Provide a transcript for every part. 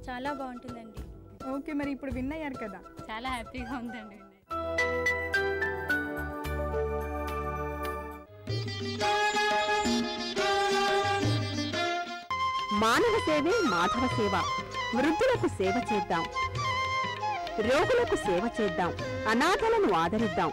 చాలా బాగుంటుందండి ఓకే మరి ఇప్పుడు విన్ అయ్యారు కదా చాలా హ్యాపీగా ఉందండి మానవ సేవే మాధవ సేవ వృద్ధులకు సేవ చేద్దాం రోగులకు సేవ చేద్దాం అనాథలను ఆదరిద్దాం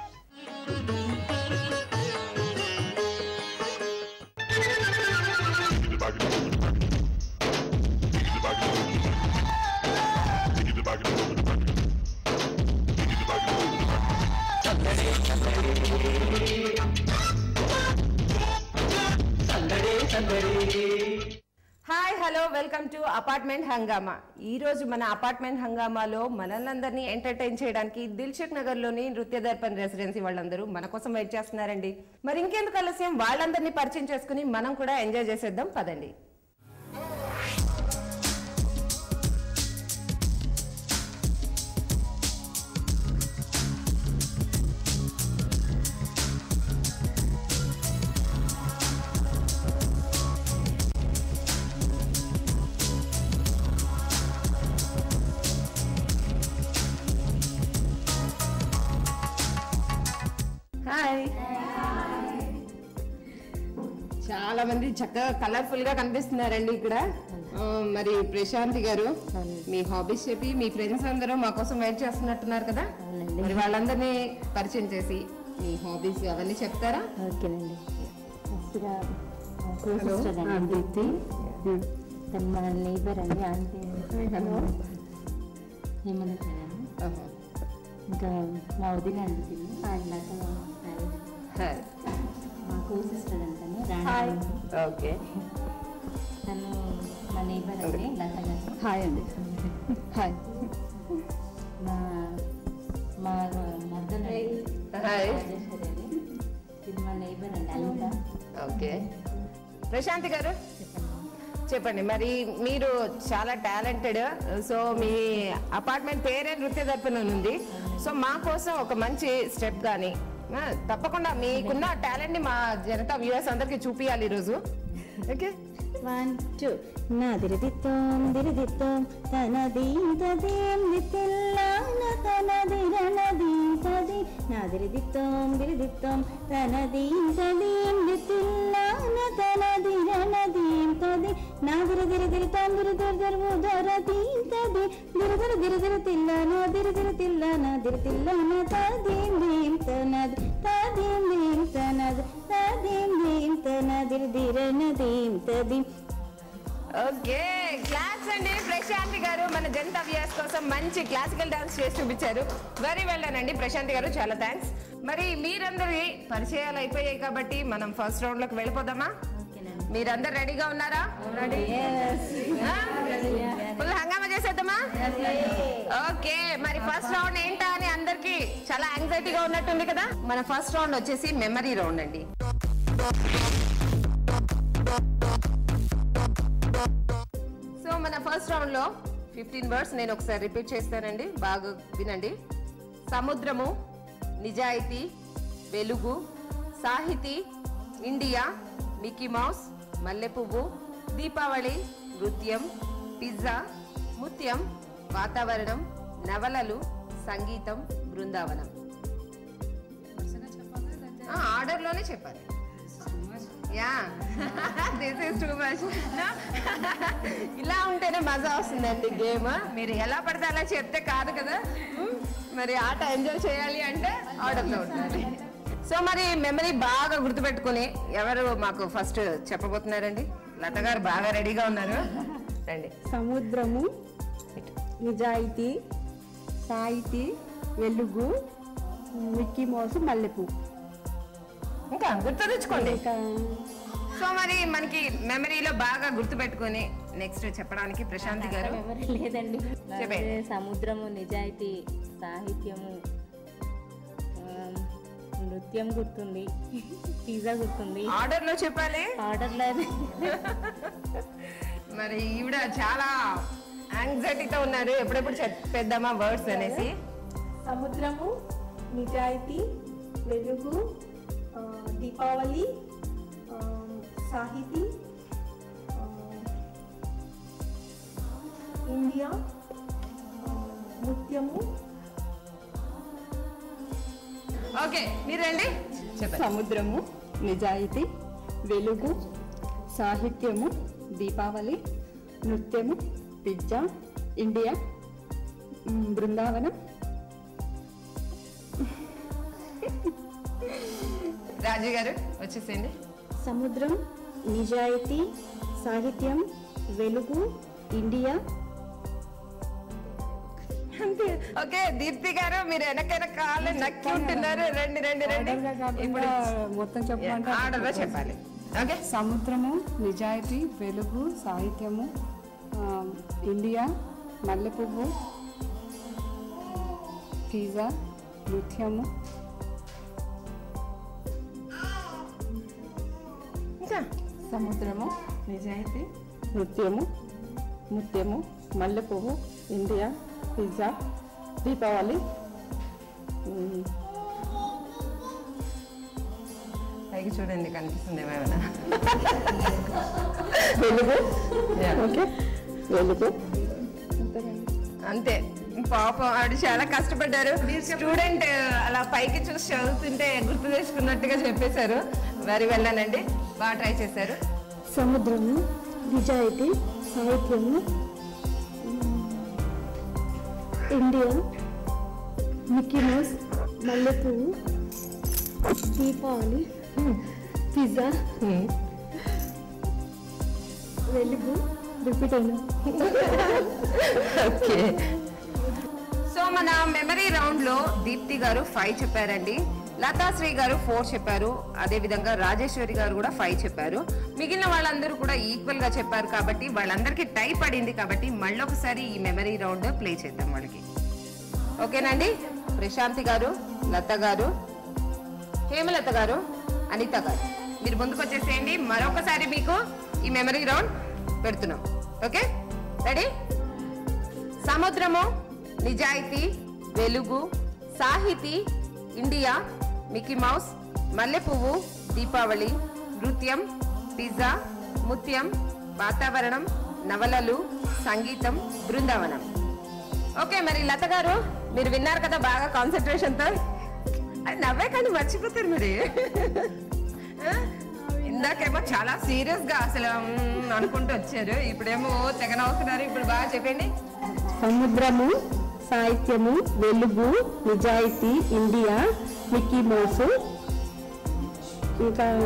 hi hello welcome to apartment Hungama ఈ రోజు మన అపార్ట్మెంట్ హంగామాలో మనల్ని ఎంటర్టైన్ చేయడానికి దిల్షుక్ నగర్ లోని నృత్య దర్పణ్ రెసిడెన్సీ వాళ్ళందరూ మన కోసం వెయిట్ చేస్తున్నారండి మరి ఇంకెందుకు ఆలస్యం వాళ్ళందరినీ పరిచయం చేసుకుని మనం కూడా ఎంజాయ్ చేసేద్దాం పదండి హాయ్ చాలా మంది చక్కగా కలర్ఫుల్ గా కనిపిస్తున్నారండి ఇక్కడ ఆ, మరి ప్రశాంతి గారు మీ హాబీస్ చెప్పి మీ ఫ్రెండ్స్ అందరూ మా కోసం వెయిట్ చేస్తున్నట్టున్నారు కదా మరి వాళ్ళందరినీ పరిచయం చేసి మీ హాబీస్ అవన్నీ చెప్తారా ఓకేనండి ఫస్ట్గా కోసిస్టర్ అండి దీప్తి తను మన నేబర్ అండి ఆంటీ హలో హేమలత గారు ఇంకా మా వదిన అండి తిను అండ్ లత హాయ్. మా కోసిస్టర్ అంటాను రాణి ఓకే తను మా నేబర్ అండి లత గారు హాయ్ అండి హాయ్ మా మా మద్దలు హాయ్ రాజేశ్వరి అండి ఇది మా నేబర్ అండి అనిత ఓకే ప్రశాంతి గారు చెప్పండి మరి మీరు చాలా టాలెంటెడ్ సో మీ అపార్ట్మెంట్ పేరే నృత్య దర్పణం ఉంది సో మా కోసం ఒక మంచి స్టెప్ కానీ ఆ, తప్పకుండా మీకున్న టాలెంట్ ని మా జనతా వ్యూవర్స్ అందరికి చూపియాలి ఈరోజు ఓకే వన్ టూ నా దిరిదిత్తం దిరిదిత్తం తన దీదీం దిత్తిల్లాన తన దిరణదీం తది నా దిరిదిత్తం దిరిదిత్తం తన దీదీం దిత్తిల్లాన తన దిరణదీం తది నా దిరి దిరి దిరితం దిరి దిరి దిరి ఉదర దీం తది దిరి దిరి దిరి దిరి తిల్లాన దిరి దిరి తిల్లాన దిరి తిల్లాన తదీం దీం తనది తదీం దీం తనది తదీం దీం తనదిరి దిరణదీం తది ఓకే క్లాస్ అండి ప్రశాంతి గారు మన జనతా వ్యూవర్స్ కోసం మంచి క్లాసికల్ డాన్స్ చేసి చూపించారు వెరీ వెల్ అండి ప్రశాంతి గారు చాలా థ్యాంక్స్ మరి మీరందరి పరిచయాలు అయిపోయాయి కాబట్టి మనం ఫస్ట్ రౌండ్ లోకి వెళ్ళిపోదామా మీరందరు రెడీగా ఉన్నారా ఫుల్ హంగామా చేసేద్దామా ఓకే మరి ఫస్ట్ రౌండ్ ఏంటా అని అందరికి చాలా యాంగ్జైటీగా ఉన్నట్టుంది కదా మన ఫస్ట్ రౌండ్ వచ్చేసి మెమరీ రౌండ్ అండి సో మన ఫస్ట్ రౌండ్ లో ఫిఫ్టీన్ వర్డ్స్ నేను ఒకసారి రిపీట్ చేస్తానండి బాగా వినండి సముద్రము నిజాయితీ వెలుగు సాహితీ ఇండియా మిక్కీ మౌస్ మల్లె పువ్వు దీపావళి నృత్యం పిజ్జా ముత్యం వాతావరణం నవలలు సంగీతం బృందావనం ఆ, ఆర్డర్లోనే చెప్పాలి yeah this is too much ఇలా ఉంటేనే మజా వస్తుందండి గేమ్ మీరు ఎలా పడితే అలా చెప్తే కాదు కదా Hmm? మరి ఆట ఎంజాయ్ చేయాలి అంటే ఆర్డర్లో ఉండాలి సో మరి మెమరీ బాగా గుర్తుపెట్టుకుని ఎవరు మాకు ఫస్ట్ చెప్పబోతున్నారండి లత గారు బాగా రెడీగా ఉన్నారు రండి సముద్రము నిజాయితీ సాహితీ వెలుగు మిక్కీ మోసు మల్లెపూ ఇంకా గుర్తు తెచ్చుకోండి ఇంకా సో మరి మనకి మెమరీలో బాగా గుర్తుపెట్టుకుని నెక్స్ట్ చెప్పడానికి ప్రశాంతి గారు ఎవరు లేదండి చెప్పే. అదే సముద్రము నిజాయితీ సాహిత్యము ఆ, నృత్యం గుర్తుంది పిజ్జా గుర్తుంది ఆర్డర్ లో చెప్పాలి ఆర్డర్ లేదు మరి ఈవిడ చాలా యాంగ్జైటీతో ఉన్నారు ఎప్పుడెప్పుడు చెప్పేద్దామా వర్డ్స్ అనేసి సముద్రము నిజాయితీ వెలుగు ఆ, దీపావళి ఆ, సాహితీ ఆ, ఇండియా నృత్యము ఓకే మీరు రండి చెప్పండి సముద్రము నిజాయితీ వెలుగు సాహిత్యము దీపావళి నృత్యము పిజ్జా ఇండియా మ్, బృందావనం రాజు గారు వచ్చేసేయండి సముద్రం నిజాయితీ సాహిత్యం వెలుగు ఇండియా అంతే ఓకే దీప్తి గారు మీరు వెనకైన కాళ్ళు నక్కి ఉంటున్నారు రండి రండి రండి ఇప్పుడు మొత్తం చెప్పమంటే ఆర్డర్ లో చెప్పాలి ఓకే సముద్రము నిజాయితీ వెలుగు సాహిత్యము ఆ, ఇండియా మల్లెపువ్వు పిజ్జా నృత్యము ఇంకా సముద్రము నిజాయితీ నృత్యము ముత్యము మల్లెపువ్వు ఇండియా పిజ్జా దీపావళి ఉమ్, పైకి చూడండి కనిపిస్తుంది ఏమైనా వెలుగు Yeah. ఓకే వెలుగు అంతే పాపం ఆవిడ చాలా కష్టపడ్డారు స్టూడెంట్ అలా పైకి చూసి చదువుతుంటే గుర్తు తెచ్చుకున్నట్టుగా చెప్పేశారు వెరీ వెళ్ళానండి బాగా ట్రై చేశారు సముద్రము నిజాయితీ సాహిత్యము ఇండియా మిక్కీ మౌస్ మల్లెపువ్వు దీపావళి పిజ్జా వెలుగు రిపీట్ అయినా ఓకే సో మన మెమరీ రౌండ్ లో దీప్తి గారు ఫైవ్ చెప్పారండి లతాశ్రీ గారు ఫోర్ చెప్పారు అదే విధంగా రాజేశ్వరి గారు కూడా ఫైవ్ చెప్పారు మిగిలిన వాళ్ళందరూ కూడా ఈక్వల్ గా చెప్పారు కాబట్టి వాళ్ళందరికీ టై పడింది కాబట్టి మళ్ళొకసారి ఈ మెమరీ రౌండ్ ప్లే చేద్దాం వాళ్ళకి ఓకేనండి ప్రశాంతి గారు లత గారు హేమలత గారు అనిత గారు మీరు ముందుకు వచ్చేసేయండి మరొకసారి మీకు ఈ మెమరీ రౌండ్ పెడుతున్నాం ఓకే రెడీ సముద్రము నిజాయితీ వెలుగు సాహితీ ఇండియా మిక్కీ మౌస్ మల్లెపువ్వు దీపావళి నృత్యం పిజ్జా ముత్యం వాతావరణం నవలలు సంగీతం బృందావనం ఓకే మరి లత గారు మీరు విన్నారు కదా బాగా కాన్సన్ట్రేషన్ తో అది నవ్వే కానీ మర్చిపోతారు మరి ఆ? ఇందాకేమో చాలా సీరియస్ గా అసలు మ్మ్ అనుకుంటూ వచ్చారు ఇప్పుడేమో తెగ నవ్వుతున్నారు ఇప్పుడు బాగా చెప్పండి సముద్రము సాహిత్యము వెలుగు నిజాయితీ ఇండియా మిక్కీ మౌస్ ఇంకా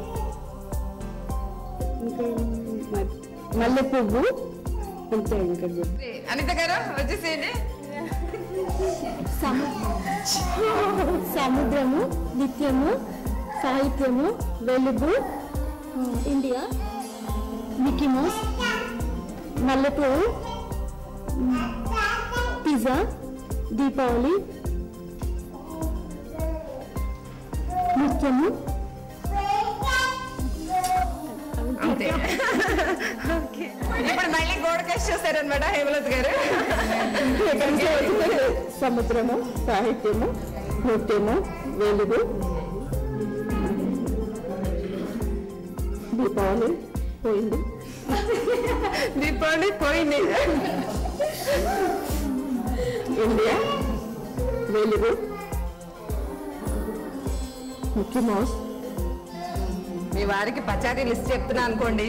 ఇంకా మ- మల్లెపువ్వు అంతే ఇంకా గుర్తు. అనిత గారు వచ్చేసేయండి సముద్రము నిత్యము సాహిత్యము వెలుగు ఆ, ఇండియా మిక్కీ మౌస్ మల్లెపువ్వు మ్, పిజ్జా దీపావళి నృత్యము అంతే ఓకే. ఇప్పుడు మళ్ళీ గోడ కేసు చూసారనమాట హేమలత్ గారు సముద్రము సాహిత్యము నృత్యము వెలుగు దీపావళి పోయింది దీపావళి పోయింది ఇండియా వెలుగు మిక్కీ మౌస్ మీ వారికి పచారీ లిస్ట్ చెప్తున్నా అనుకోండి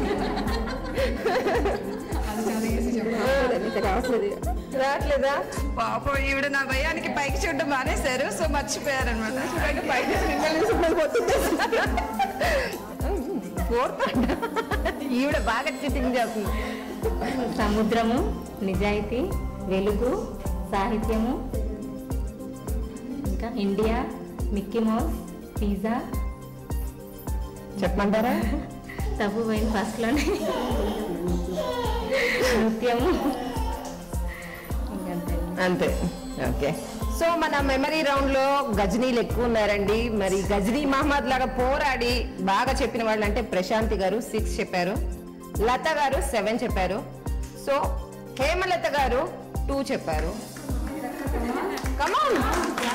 ఇంకా రావట్లేదు రావట్లేదా పాపం ఈవిడ నా భయానికి పైకి చూడడం మానేశారు సో మర్చిపోయారు అనమాట చూడండి పైకి ఫోర్త్ ఈవిడ బాగా చిటింగ్ చేస్తుంది సముద్రము నిజాయితీ వెలుగు సాహిత్యము ఇంకా ఇండియా మిక్కీ మౌస్ పిజ్జా చెప్పమంటారా తప్పు పోయింది ఫస్ట్లోనే నృత్యము ఇంకంతే అంతే ఓకే సో మన మెమరీ రౌండ్ లో గజనీలు ఎక్కువ ఉన్నారండి మరి గజనీ మహమ్మద్ లాగా పోరాడి బాగా చెప్పిన వాళ్ళు అంటే ప్రశాంతి గారు సిక్స్ చెప్పారు లత గారు సెవెన్ చెప్పారు సో హేమలత గారు టూ చెప్పారు కమాన్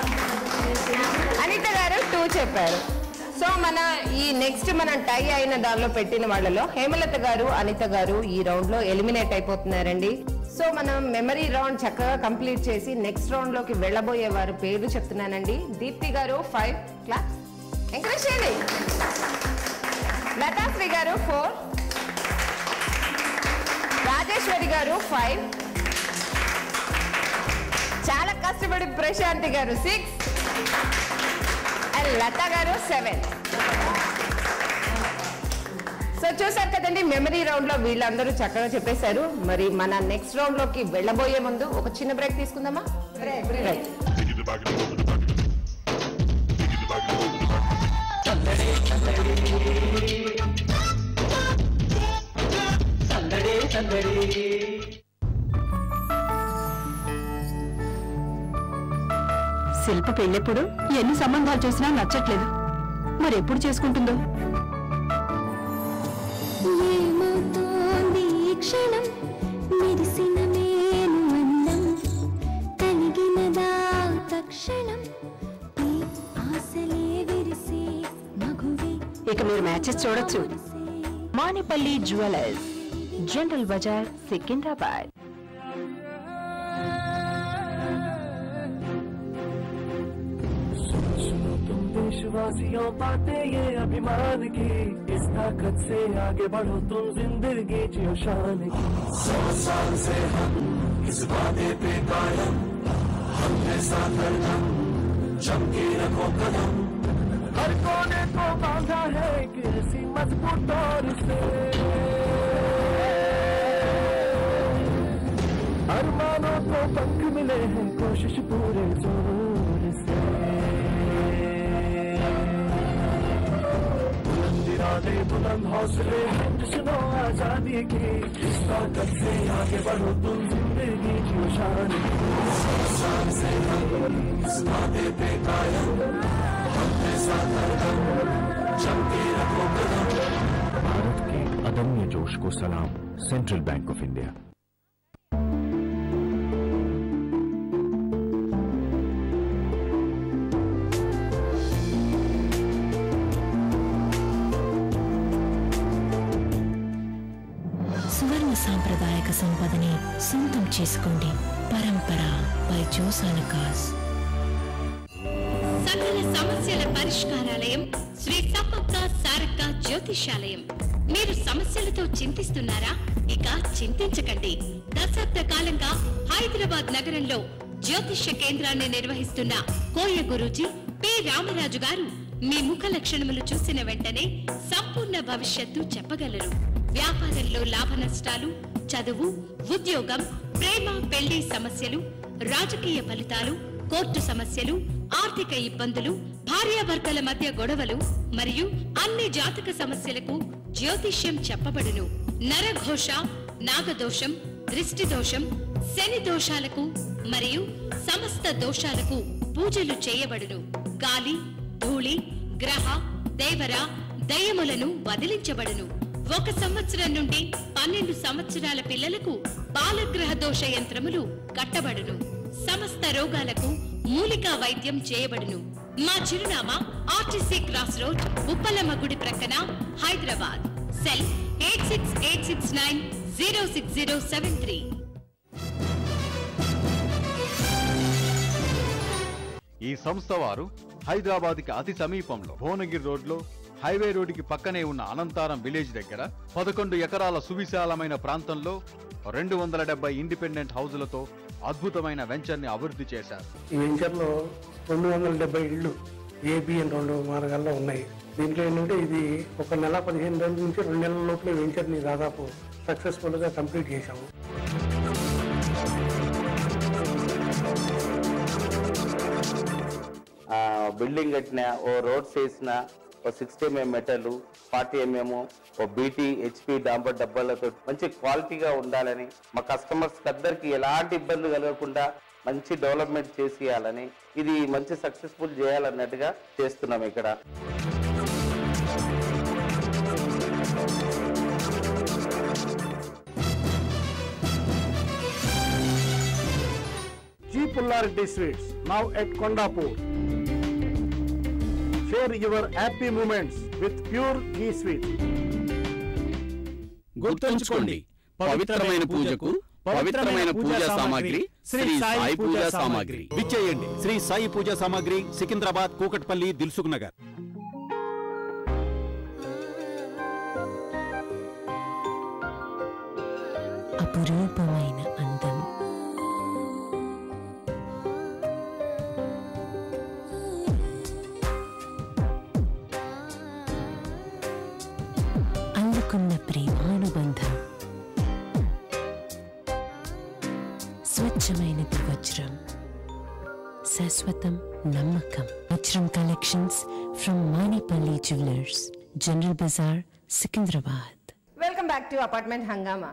అనిత గారు టూ చెప్పారు సో మన ఈ నెక్స్ట్ మనం టై అయిన దానిలో పెట్టిన వాళ్ళలో హేమలత గారు అనిత గారు ఈ రౌండ్ లో ఎలిమినేట్ అయిపోతున్నారండి సో మనం మెమరీ రౌండ్ చక్కగా కంప్లీట్ చేసి నెక్స్ట్ రౌండ్ లోకి వెళ్ళబోయే వారి పేర్లు చెప్తున్నానండి దీప్తి గారు ఫైవ్ క్లాస్ ఎంకరేజ్ చేయండి లతాశ్రీ గారు ఫోర్ రాజేశ్వరి గారు ఫైవ్ చాలా కష్టపడి ప్రశాంతి గారు సిక్స్ అండ్ లత గారు సెవెన్ సో చూసారు కదండి మెమరీ రౌండ్ లో వీళ్ళందరూ చక్కగా చెప్పేశారు మరి మన నెక్స్ట్ రౌండ్ లోకి వెళ్ళబోయే ముందు ఒక చిన్న బ్రేక్ తీసుకుందామా బ్రేక్ శిల్ప పెళ్ళెప్పుడు ఎన్ని సంబంధాలు చూసినా నచ్చట్లేదు మరి ఎప్పుడు చేసుకుంటుందో ఏమవుతోంది ఈ క్షణం మెరిసిన మేను అందం కలిగినదా తక్షణం ఈ ఆశలే విరిసే మగువే ఇక మీరు మ్యాచెస్ చూడొచ్చు మానిపల్లి జ్యువెలర్స్ జనరల్ బజార్ సికింద్రాబాద్ तुम देशवासियों बातें ये अभिमान की इस ताकत से आगे बढ़ो तुम जिंदगी जियो शान की सौ साल से हम इस वादे पे कायम हम ऐसा करदम जम के रखो कदम हर कोने को बांधा है कि ऐसी मजबूत डोर से अरमानों को पंख मिले हैं कोशिश पूरे जोर से बुलंद इरादे बुलंद हौसले हैं जश्नो आजादी की इस ताकत से आगे बढ़ो तुम जिंदगी की शान साल से हम इस वादे पे कायम हम ऐसा करदम जम के रखो कदम भारत के अदम्य जोश को सलाम सेंट्रल बैंक ऑफ इंडिया సువర్ణ సాంప్రదాయక సంపదని సొంతం చేసుకోండి పరంపర బై జోసానకాస్ సకల సమస్యల పరిష్కారాలయం శ్రీ సమ్మక్క సారక్క జ్యోతిషాలయం మీరు సమస్యలతో చింతిస్తున్నారా ఇక చింతించకండి దశాబ్ద కాలంగా హైదరాబాద్ నగరంలో జ్యోతిష్య కేంద్రాన్ని నిర్వహిస్తున్న కోయ గురూజీ పి రామరాజు గారు మీ ముఖ లక్షణములు చూసిన వెంటనే సంపూర్ణ భవిష్యత్తు చెప్పగలరు వ్యాపారంలో లాభ నష్టాలు చదువు ఉద్యోగం ప్రేమ పెళ్లి సమస్యలు రాజకీయ ఫలితాలు కోర్టు సమస్యలు ఆర్థిక ఇబ్బందులు భార్యాభర్తల మధ్య గొడవలు మరియు అన్ని జాతక సమస్యలకు జ్యోతిష్యం చెప్పబడును నరఘోష నాగదోషం దృష్టి దోషం శని దోషాలకు మరియు సమస్త దోషాలకు పూజలు చేయబడును గాలి ధూళి గ్రహ దేవర దయ్యములను వదిలించబడును ఒక సంవత్సరం నుండి పన్నెండు సంవత్సరాల పిల్లలకు బాలగ్రహ దోష యంత్రములు కట్టబడును సమస్త రోగాలకు మూలికా వైద్యం చేయబడును మా చిరునామా ఆర్టీసీ క్రాస్ రోడ్ ఉప్పలమ్మ గుడి ప్రక్కన Hyderabad cell eight six eight six nine zero six zero seven three ఈ సంస్థ వారు హైదరాబాద్కి అతి సమీపంలో భువనగిరి రోడ్లో హైవే రోడ్డుకి పక్కనే ఉన్న అనంతారం విలేజ్ దగ్గర పదకొండు ఎకరాల సువిశాలమైన ప్రాంతంలో రెండు వందల డెబ్బై ఇండిపెండెంట్ హౌజులతో అద్భుతమైన వెంచర్ని అభివృద్ధి చేశారు ఈ వెంచర్లో రెండు వందల డెబ్బై ఇళ్ళు ఏబిఎన్ రెండు మార్గాల్లో ఉన్నాయి దీంట్లో ఏంటంటే ఇది ఒక నెల పదిహేను రోజుల నుంచి రెండు నెలల లోపల ఈ వెంచర్ని దాదాపు సక్సెస్ఫుల్గా కంప్లీట్ చేశాము బిల్డింగ్ కట్టిన ఓ రోడ్స్ వేసిన ఓ sixty MM metal forty MM ఓ బీటీ హెచ్పి డాంబర్ డబ్బాలతో మంచి క్వాలిటీగా ఉండాలని మా కస్టమర్స్ అందరికి ఎలాంటి ఇబ్బంది కలగకుండా మంచి డెవలప్మెంట్ చేసేయాలని ఇది మంచి సక్సెస్ఫుల్ చేయాలన్నట్టుగా చేస్తున్నాం ఇక్కడ G. Pullarity Sweets, now at Kondapur. Share your happy moments with pure ghee sweets. గుర్తుంచుకోండి పవిత్రమైన పూజకు పవిత్రమైన పూజా సామాగ్రి శ్రీ సాయి పూజా సామాగ్రి విచ్చేయండి శ్రీ సాయి పూజా సామాగ్రి సికింద్రాబాద్ కూకట్పల్లి దిల్సుఖ్ నగర్ అపురూపమైన అందం అందుకున్న ప్రేమానుబంధం స్వచ్ఛమైనది వజ్రం శాశ్వతం నమ్మకం వజ్రం collections from Manipalli jewellers general Bazaar Secunderabad welcome back to apartment Hungama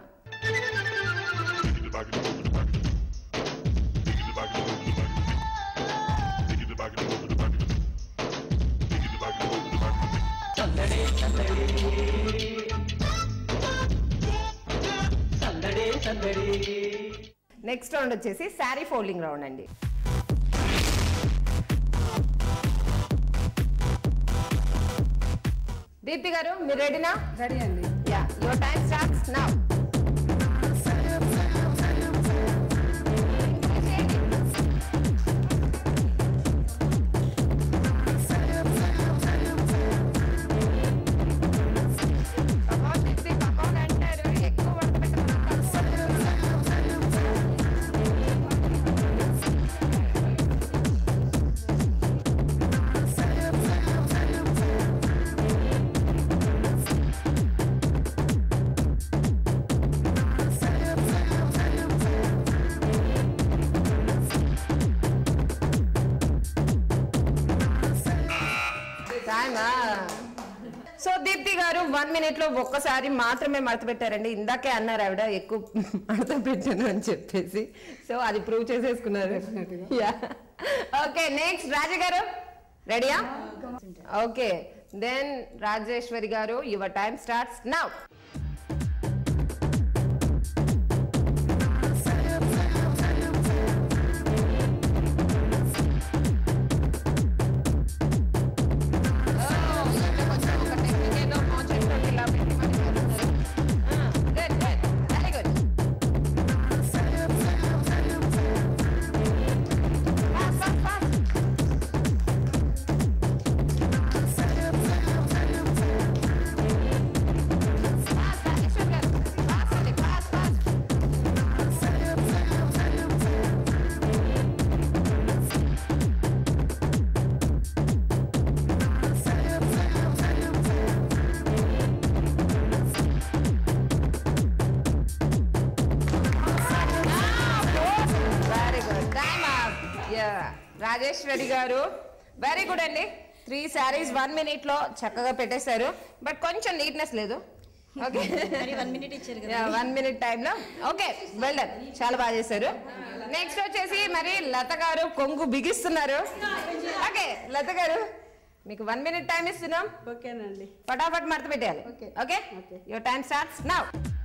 next round వచ్చేసి శారీ ఫోల్డింగ్ రౌండ్ అండి దీప్తి గారు మీరు రెడీనా రెడీ అండి yeah your time starts now టైమా సో దీప్తి గారు వన్ మినిట్ లో ఒక్కసారి మాత్రమే మడత పెట్టారండి ఇందాకే అన్నారు ఆవిడ ఎక్కువ మడత పెట్టాను అని చెప్పేసి సో అది ప్రూవ్ చేసేసుకున్నారు ఓకే నెక్స్ట్ రాజు గారు రెడీయా ఓకే దెన్ రాజేశ్వరి గారు your time starts now very good time up Rajeshwari గారు వెరీ గుడ్ అండి త్రీ శారీస్ వన్ మినిట్ లో చక్కగా పెట్టేశారు బట్ కొంచెం నీట్నెస్ లేదు ఓకే వన్ మినిట్ ఇచ్చారు కదా వన్ మినిట్ టైంలో ఓకే వెల్ డన్ చాలా బాగా చేశారు నెక్స్ట్ వచ్చేసి మరి లత గారు కొంగు బిగిస్తున్నారు ఓకే లత గారు మీకు వన్ మినిట్ టైం ఇస్తున్నాం ఓకేనండి ఫటాఫట్ మడత పెట్టాలి okay your time starts now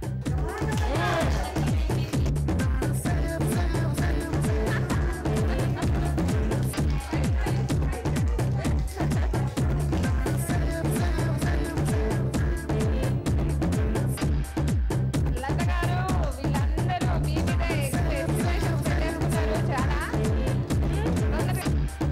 Latha గారు వీళ్ళందరూ మీ మీద ఎక్కువ ఎక్స్ప్రెషన్స్ పెట్టేసుకున్నారు చాలా తొందరగా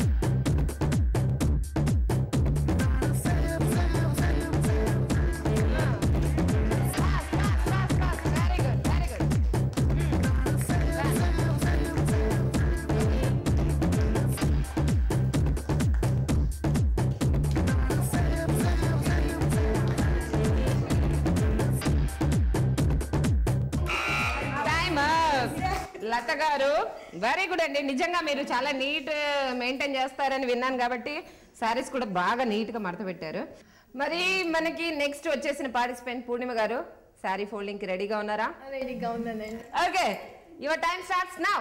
టైమ్ లత గారు వెరీ గుడ్ అండి నిజంగా మీరు చాలా నీట్ మెయింటైన్ చేస్తారని విన్నాను కాబట్టి సారీస్ కూడా బాగా నీట్ గా మడత పెట్టారు మరి మనకి నెక్స్ట్ వచ్చేసిన పార్టిసిపెంట్ పూర్ణిమ గారు శారీ ఫోల్డింగ్ కి రెడీగా ఉన్నారా రెడీగా ఉందండి okay your time starts now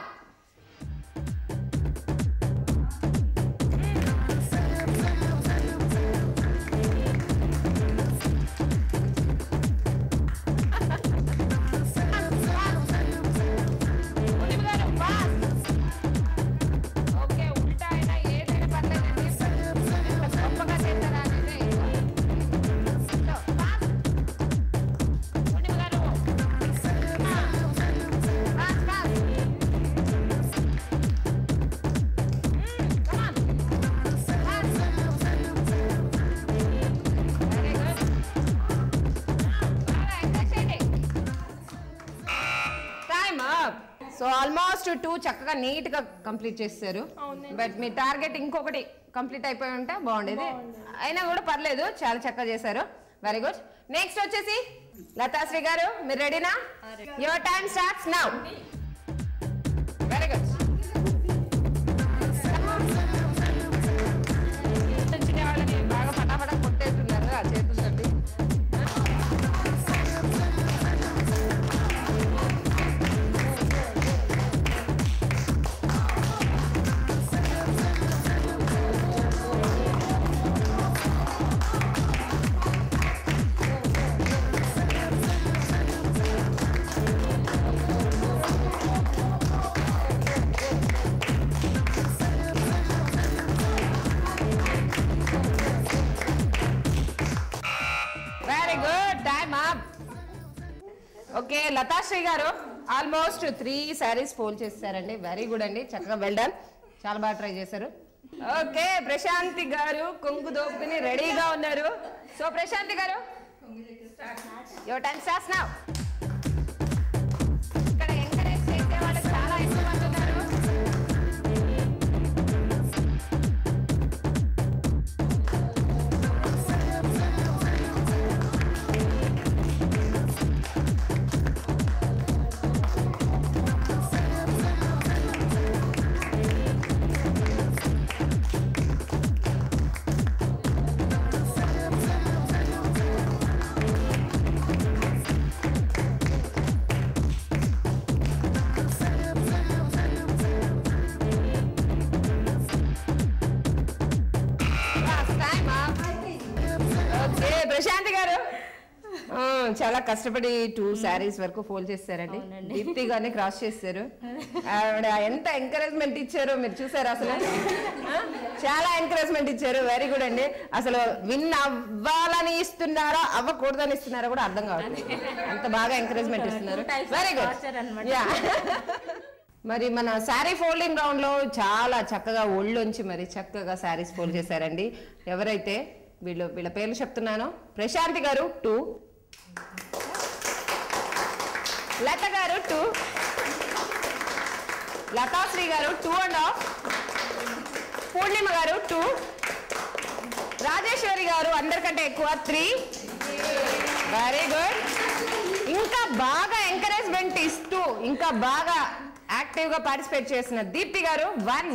okay ఉల్టా అయినా ఏదైనా పర్లేదండి ఎంత గొప్పగా చేస్తారా అనేది సో, fast. పూర్ణిమ గారు. Fast. సో ఆల్మోస్ట్ టూ చక్కగా నీట్ గా కంప్లీట్ చేస్తారు బట్ మీ టార్గెట్ ఇంకొకటి కంప్లీట్ అయిపోయి ఉంటే బాగుండేది అయినా కూడా పర్లేదు చాలా చక్కగా చేశారు వెరీ గుడ్ నెక్స్ట్ వచ్చేసి లతాశ్రీ గారు మీరు రెడీనా your time starts now very good వాళ్ళని బాగా పటాపట కొట్టేస్తున్నారు ఆ చేతులతోటి very good time up okay Lathasri గారు ఆల్మోస్ట్ త్రీ శారీస్ ఫోల్డ్ చేస్తారండి వెరీ గుడ్ అండి చక్కగా వెల్ డన్ చాలా బాగా ట్రై చేశారు ఓకే ప్రశాంతి గారు కొంగు దోపుకుని రెడీగా ఉన్నారు సో ప్రశాంతి గారు యువర్ టైం స్టార్ట్స్ నౌ ఇక్కడ ఎంకరేజ్ చేసే వాళ్ళు చాలా ఎక్కువ మంది ఉన్నారు ఓకే ప్రశాంతి గారు ఆ, చాలా కష్టపడి టూ శారీస్ వరకు ఫోల్డ్ చేస్తారండి దీప్తి గారిని క్రాస్ చేస్తారు ఆవిడ ఎంత ఎంకరేజ్మెంట్ ఇచ్చారో మీరు చూసారు అసలు ఆ? చాలా ఎంకరేజ్మెంట్ ఇచ్చారు వెరీ గుడ్ అండి అసలు విన్ అవ్వాలని ఇస్తున్నారా అవ్వకూడదని ఇస్తున్నారా కూడా అర్థం కావట్లేదు అంత బాగా ఎంకరేజ్మెంట్ ఇస్తున్నారు వెరీ గుడ్ యా మరి మన శారీ ఫోల్డింగ్ రౌండ్ లో చాలా చక్కగా ఒళ్ళొంచి మరి చక్కగా శారీస్ ఫోల్డ్ చేశారండి ఎవరైతే వీళ్ళు వీళ్ళ పేర్లు చెప్తున్నాను ప్రశాంతి గారు టూ లత గారు టూ లతాశ్రీ గారు టూ అండ్ హాఫ్ పూర్ణిమ గారు టూ రాజేశ్వరి గారు అందరికంటే ఎక్కువ త్రీ వెరీ గుడ్ ఇంకా బాగా ఎంకరేజ్మెంట్ ఇస్తూ ఇంకా బాగా యాక్టివ్ గా పార్టిసిపేట్ చేసిన దీప్తి గారు వన్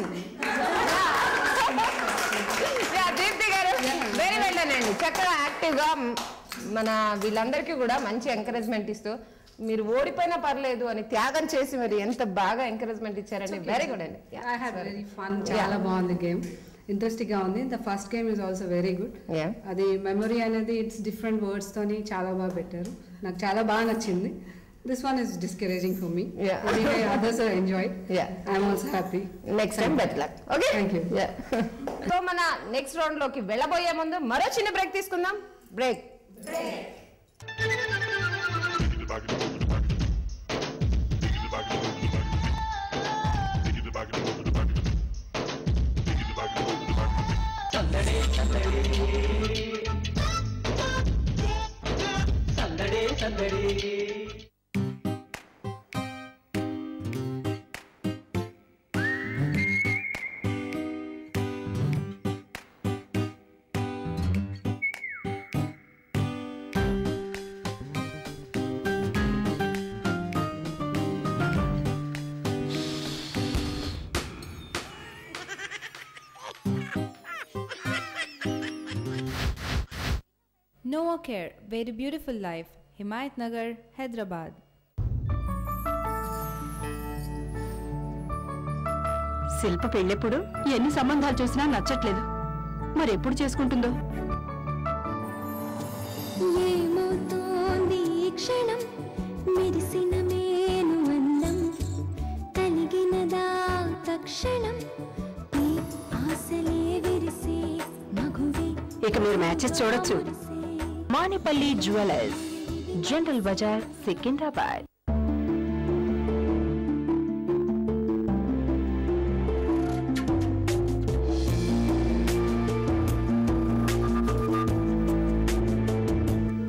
దీప్తి గారు వెరీ వెల్ అండి చక్కగా యాక్టివ్ గా మన వీళ్ళందరికీ కూడా మంచి ఎంకరేజ్మెంట్ ఇస్తూ మీరు ఓడిపోయినా పర్లేదు అని త్యాగం చేసి మరి ఎంత బాగా ఎంకరేజ్మెంట్ ఇచ్చారండి వెరీ గుడ్ అండి ఐ హ్యాడ్ వెరీ ఫన్ చాలా బాగుంది గేమ్ ఇంట్రెస్టింగ్ గా ఉంది the first game is also very good అది మెమరీ అనేది ఇట్స్ డిఫరెంట్ వర్డ్స్ తోని చాలా బాగా పెట్టారు నాకు చాలా బాగా నచ్చింది this one is discouraging for me others enjoy I'm also happy next time better luck okay thank you so మన నెక్స్ట్ రౌండ్ లోకి వెళ్ళబోయే ముందు మరో చిన్న బ్రేక్ తీసుకుందాం బ్రేక్ సందడే సందడే సందడే సందడే Noah Care, Very Beautiful Life, Himayat Nagar, Hyderabad. శిల్ప పెళ్ళెప్పుడు ఎన్ని సంబంధాలు చూసినా నచ్చట్లేదు మరి ఎప్పుడు చేసుకుంటుందో ఏమవుతోంది ఈ క్షణం మెరిసిన మేను అందం కలిగినదా తక్షణం ఈ ఆశలే విరిసే మగువే ఇక మీరు మ్యాచెస్ చూడొచ్చు మానిపల్లి జ్యువెలర్స్ జనరల్ బజార్ సికింద్రాబాద్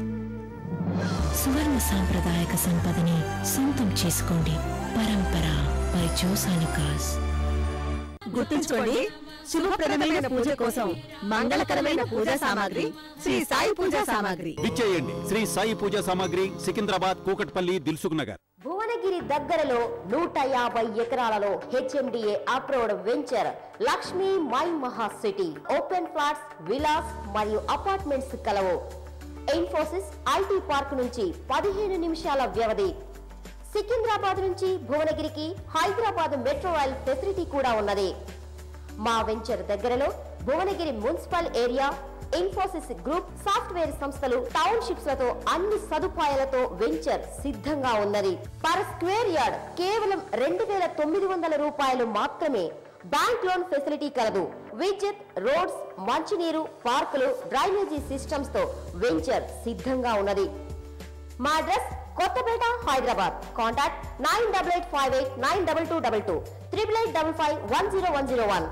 సువర్ణ సాంప్రదాయక సంపదని సొంతం చేసుకోండి పరంపర జోస్ ఆలుకాస్ గుర్తుంచుకోండి శుభప్రదమైన పూజ కోసం మంగళకరమైన పూజా సామాగ్రి శ్రీ సాయి పూజా సామాగ్రి విచ్చేయండి శ్రీ సాయి పూజా సామాగ్రి సికింద్రాబాద్ కూకట్పల్లి దిల్సుఖ్ నగర్ భువనగిరి దగ్గరలో నూట యాభై ఎకరాలలో HMDA approved venture Lakshmi my Maha city open flats villas మరియు అపార్ట్మెంట్స్ కలవు ఇన్ఫోసిస్ ఐటీ పార్క్ నుంచి పదిహేను నిమిషాల వ్యవధి సికింద్రాబాద్ నుంచి భువనగిరికి హైదరాబాద్ మెట్రో రైల్ ఫెసిలిటీ కూడా ఉన్నది మా వెంచర్ దగ్గరలో Bhuvanagiri municipal area Infosys group software సంస్థలు టౌన్షిప్స్ లతో అన్ని సదుపాయాలతో వెంచర్ సిద్ధంగా ఉన్నది పర్ స్క్వేర్ యార్డ్ కేవలం రెండు వేల తొమ్మిది వందల రూపాయలు మాత్రమే బ్యాంక్ లోన్ ఫెసిలిటీ కలదు విద్యుత్ రోడ్స్ మంచినీరు పార్కులు డ్రైనేజీ సిస్టమ్స్ తో వెంచర్ సిద్ధంగా ఉన్నది మా address Kothapet Hyderabad contact nine double eight five eight nine double two double two triple eight double five one zero one zero one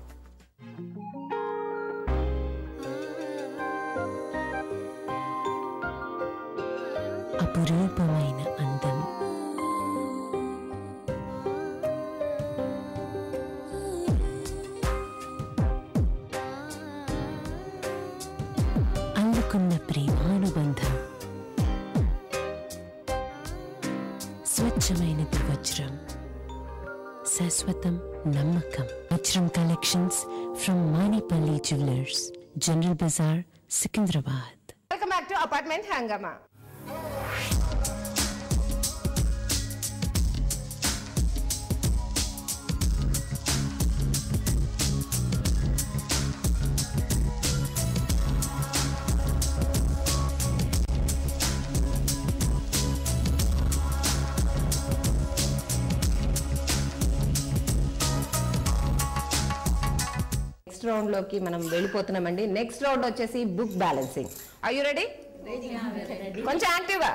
అపురూపమైన అందం అల్లుకున్న ప్రేమానుబంధం స్వచ్ఛమైనది వజ్రం శాశ్వతం నమ్మకం వజ్రం collections from Manipalli jewellers general Bazaar Secunderabad welcome back to apartment Hungama next round లోకి మనం వెళ్ళిపోతున్నామండి నెక్స్ట్ రౌండ్ వచ్చేసి book balancing I you ready కొంచెం యాక్టివ్గా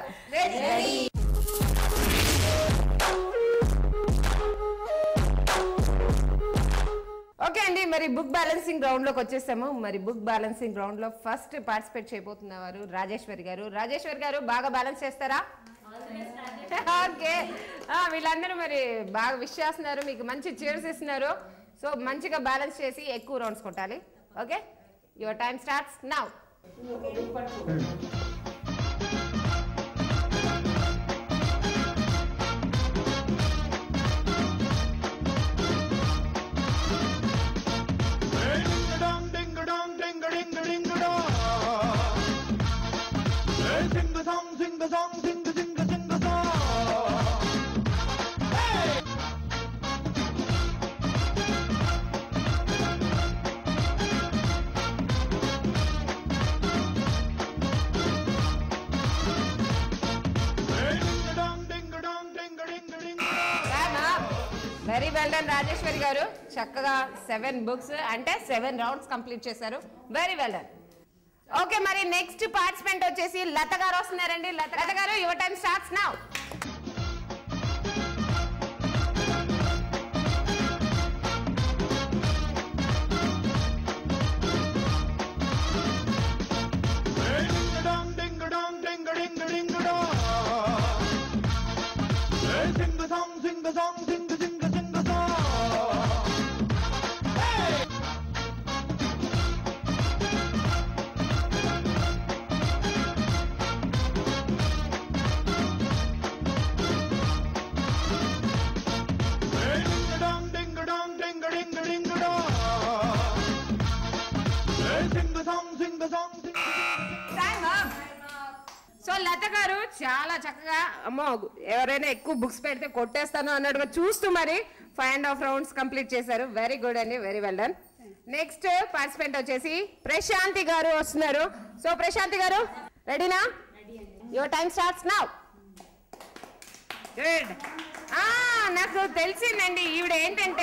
ఓకే అండి మరి బుక్ బ్యాలెన్సింగ్ రౌండ్ లోకి వచ్చేసాము మరి బుక్ బ్యాలెన్సింగ్ రౌండ్ లో ఫస్ట్ పార్టిసిపేట్ చేయబోతున్న వారు రాజేశ్వరి గారు రాజేశ్వరి గారు బాగా బ్యాలెన్స్ చేస్తారా ఓకే ఆ, వీళ్ళందరూ మరి బాగా విష్ చేస్తున్నారు మీకు మంచి చీర్స్ ఇస్తున్నారు సో మంచిగా బ్యాలెన్స్ చేసి ఎక్కువ రౌండ్స్ కొట్టాలి okay your time starts now very well done Rajeshwari గారు చక్కగా సెవెన్ బుక్స్ అంటే సెవెన్ రౌండ్స్ కంప్లీట్ చేశారు వెరీ వెల్ డన్ ఓకే మరి నెక్స్ట్ పార్టిసిపెంట్ వచ్చేసి లత గారు వస్తున్నారండి లత లత గారు your time starts now so Latha గారు చాలా చక్కగా అమ్మో ఎవరైనా ఎక్కువ బుక్స్ పెడితే కొట్టేస్తాను అన్నట్టుగా చూస్తూ మరి five and half rounds complete చేశారు వెరీ గుడ్ అండి very well done next participant వచ్చేసి ప్రశాంతి గారు వస్తున్నారు సో ప్రశాంతి గారు రెడీనా your time starts now good నాకు తెలిసిందండి ఈవిడ ఏంటంటే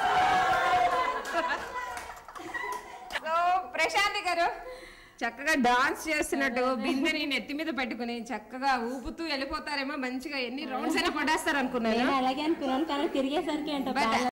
సో ప్రశాంతి గారు చక్కగా డాన్స్ చేస్తున్నట్టు బిందెని నెత్తి మీద పెట్టుకుని చక్కగా ఊపుతూ వెళ్ళిపోతారేమో మంచిగా ఎన్ని రౌండ్స్ అయినా కొట్టేస్తారు అనుకున్నాను నేను అలాగే అనుకున్నాను కానీ తిరిగేసరికి ఏంటో But బాగా